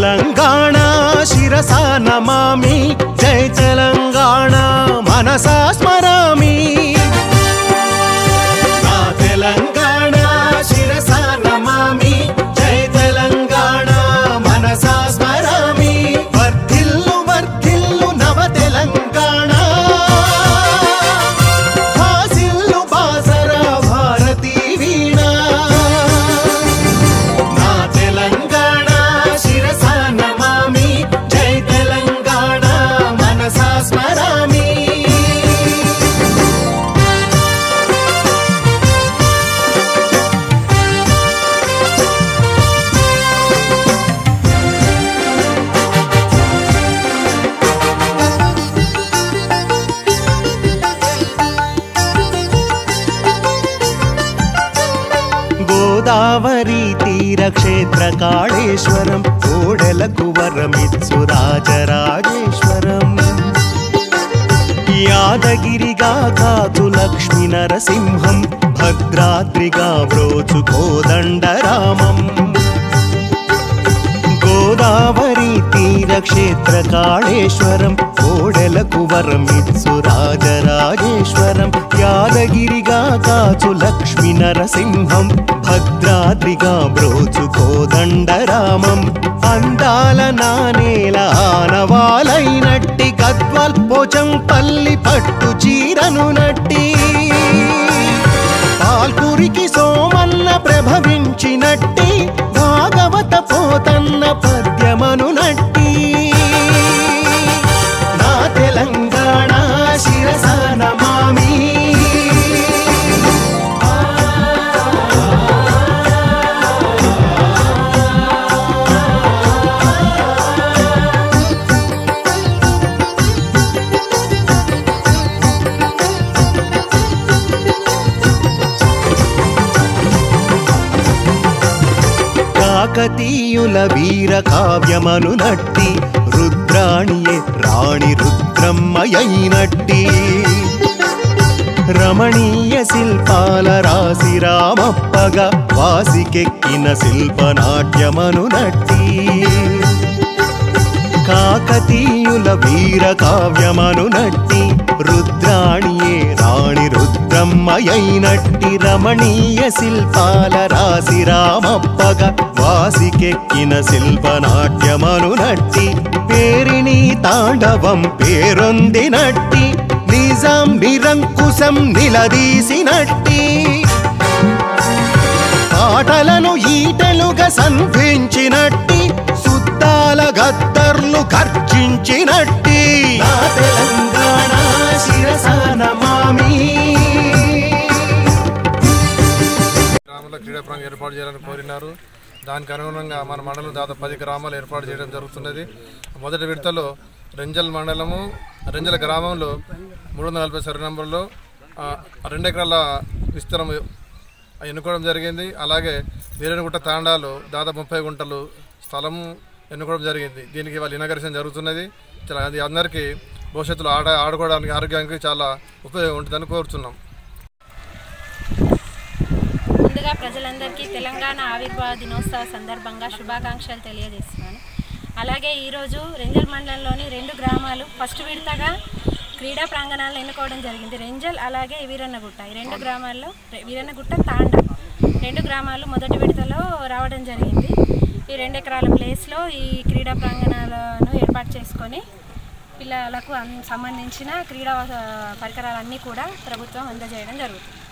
తెలంగాణ శిరసా నమామి జై తెలంగాణ మనసా స్మరామి నా తెలంగాణ శిరసా నమామి జై తెలంగాణ మనసా స్మరామి వర్ధిల్లు వర్ధిల్లు నవ తెలంగాణ హాసిల్లు బాసర భారతీ వీణా నా తెలంగాణ శిరసా నమామి జై తెలంగాణ మనసా స్మరామి గోదావరి తీర క్షేత్ర కాళేశ్వరం కోడెలకు వరమిత్సు రాజరాజేశ్వరం యాదగిరిగా కాచు లక్ష్మీ నరసింహం భద్రాద్రిగా వ్రోచు కోదండరామం గోదావరి తీర క్షేత్ర కాళేశ్వరం కోడెలకు వరమిత్సు రాజరాజేశ్వరం యాదగిరిగా కాచు లక్ష్మీ నరసింహం భద్రాద్రిగా బ్రోచు కోదండరామం అందాల నానేల ఆనవాలైనట్టి గద్వాల్ పోచంపల్లి పట్టు చీరను నట్టి పాల్కురికి సోమన్న ప్రభవించినట్టి భాగవత పోతన్న పద్యమను నట్టి నా తెలంగాణ శిరస నమామి కాకతీయుల వీర కావ్యమను నట్టి రుద్రాణియే రాణి రుద్రమ్మయైనట్టి రమణీయ శిల్పాల రాసి రామప్పగా వాసికెక్కిన శిల్పనాట్యమను నట్టి కాకతీయుల వీర కావ్యమను నట్టి రుద్రాణియే రాణి రుద్రమ్మయైనట్టి రమణీయ శిల్పాల రాసి రామప్పగా వాసికెక్కిన శిల్పనాట్యమను నట్టి పేరిణి తాండవం పేరొందినట్టి నిజాం నిరంకుశం నిలదీసినట్టి పాటలను ఈటలుగా సంధించినట్టి సుద్దాల గద్దర్లు గర్జించినట్టి నా తెలంగాణ శిరస నమామి గ్రామంలో క్రీడా ప్రాంగణం ఏర్పాటు చేయాలని కోరినారు దానికి అనుగుణంగా మన మండలం దాదాపు పది గ్రామాలు ఏర్పాటు చేయడం జరుగుతున్నది మొదటి విడతలో రెంజల్ మండలము రెంజల గ్రామంలో మూడు వందల నలభై సరి నంబర్లో ఆ, రెండు ఎకరాల విస్తీర్ణం ఎన్నుకోవడం జరిగింది అలాగే వీరనగుట్ట తాండాలు దాదాపు ముప్పై గుంటలు స్థలము ఎన్నుకోవడం జరిగింది దీనికి వాళ్ళు ఇనగరేషన్ జరుగుతున్నది చాలా అది అందరికీ భవిష్యత్తులో ఆడ ఆడుకోవడానికి ఆరోగ్యానికి చాలా ఉపయోగం ఉంటుందని కోరుతున్నాం ముందుగా ప్రజలందరికీ తెలంగాణ ఆవిర్భావ దినోత్సవ సందర్భంగా శుభాకాంక్షలు తెలియజేస్తున్నాను అలాగే ఈరోజు రెంజల్ మండలంలోని రెండు గ్రామాలు ఫస్ట్ విడతగా క్రీడా ప్రాంగణాలను ఎన్నుకోవడం జరిగింది రెంజల్ అలాగే వీరన్నగుట్ట ఈ రెండు గ్రామాల్లో రె- వీరన్నగుట్ట తాండ రెండు గ్రామాలు మొదటి విడతలో రావడం జరిగింది ఈ రెండు ఎకరాల ప్లేస్లో ఈ క్రీడా ప్రాంగణాలను ఏర్పాటు చేసుకొని పిల్లలకు అన్- సంబంధించిన క్రీడా ఆ, పరికరాలన్నీ కూడా ప్రభుత్వం అందజేయడం జరుగుతుంది